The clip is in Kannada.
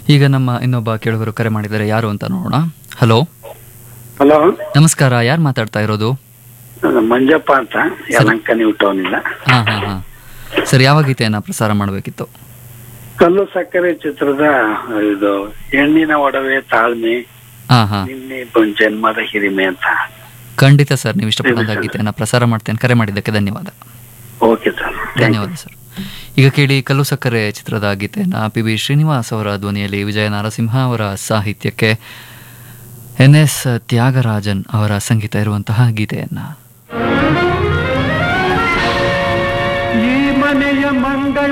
ಈಗ ನಮ್ಮ ಇನ್ನೊಬ್ಬ ಕೇಳುಗರು ಕರೆ ಮಾಡಿದರೆ ಯಾರು ಅಂತ ನೋಡೋಣ ಹಲೋ ಹಲೋ ನಮಸ್ಕಾರ ಯಾರು ಮಾತಾಡ್ತಾ ಇರೋದು ನಾನು ಮಂಜಪ್ಪ ಅಂತ ಯಲಂಕ ನೀವು ಟೌನ್ ಇಲ್ಲ ಹಾ ಹಾ ಹಾ ಸರ್ ಯಾವ ಗೀತೆಯನ್ನ ಪ್ರಸಾರ ಮಾಡಬೇಕಿತ್ತು ಕಲ್ಲು ಸಕ್ಕರೆ ಚಿತ್ರದ ಇದು ಹೆಣ್ಣಿನ ಒಡವೆ ತಾಳ್ಮೆ ಹಾ ಹಾ ನಿನ್ನೆ ಬ- ಜನ್ಮದ ಹಿರಿಮೆ ಅಂತ ಖಂಡಿತ ಸರ್ ನೀವು ಇಷ್ಟಪಟ್ಟಂತ ಗೀತೆಯನ್ನ ಪ್ರಸಾರ ಮಾಡ್ತೇನೆ ಕರೆ ಮಾಡಿದ್ದಕ್ಕೆ ಧನ್ಯವಾದ ಓಕೆ ಸರ್ ಧನ್ಯವಾದ ಸರ್ ಈಗ ಕೇಳಿ ಕಲ್ಲು ಸಕ್ಕರೆ ಚಿತ್ರದ ಗೀತೆಯನ್ನ ಪಿ ಬಿ ಶ್ರೀನಿವಾಸ್ ಅವರ ಧ್ವನಿಯಲ್ಲಿ ವಿಜಯ ನರಸಿಂಹ ಅವರ ಸಾಹಿತ್ಯಕ್ಕೆ ಎನ್ ಎಸ್ ತ್ಯಾಗರಾಜನ್ ಅವರ ಸಂಗೀತ ಇರುವಂತಹ ಗೀತೆಯನ್ನ ಈ ಮನೆಯ ಮಂಗ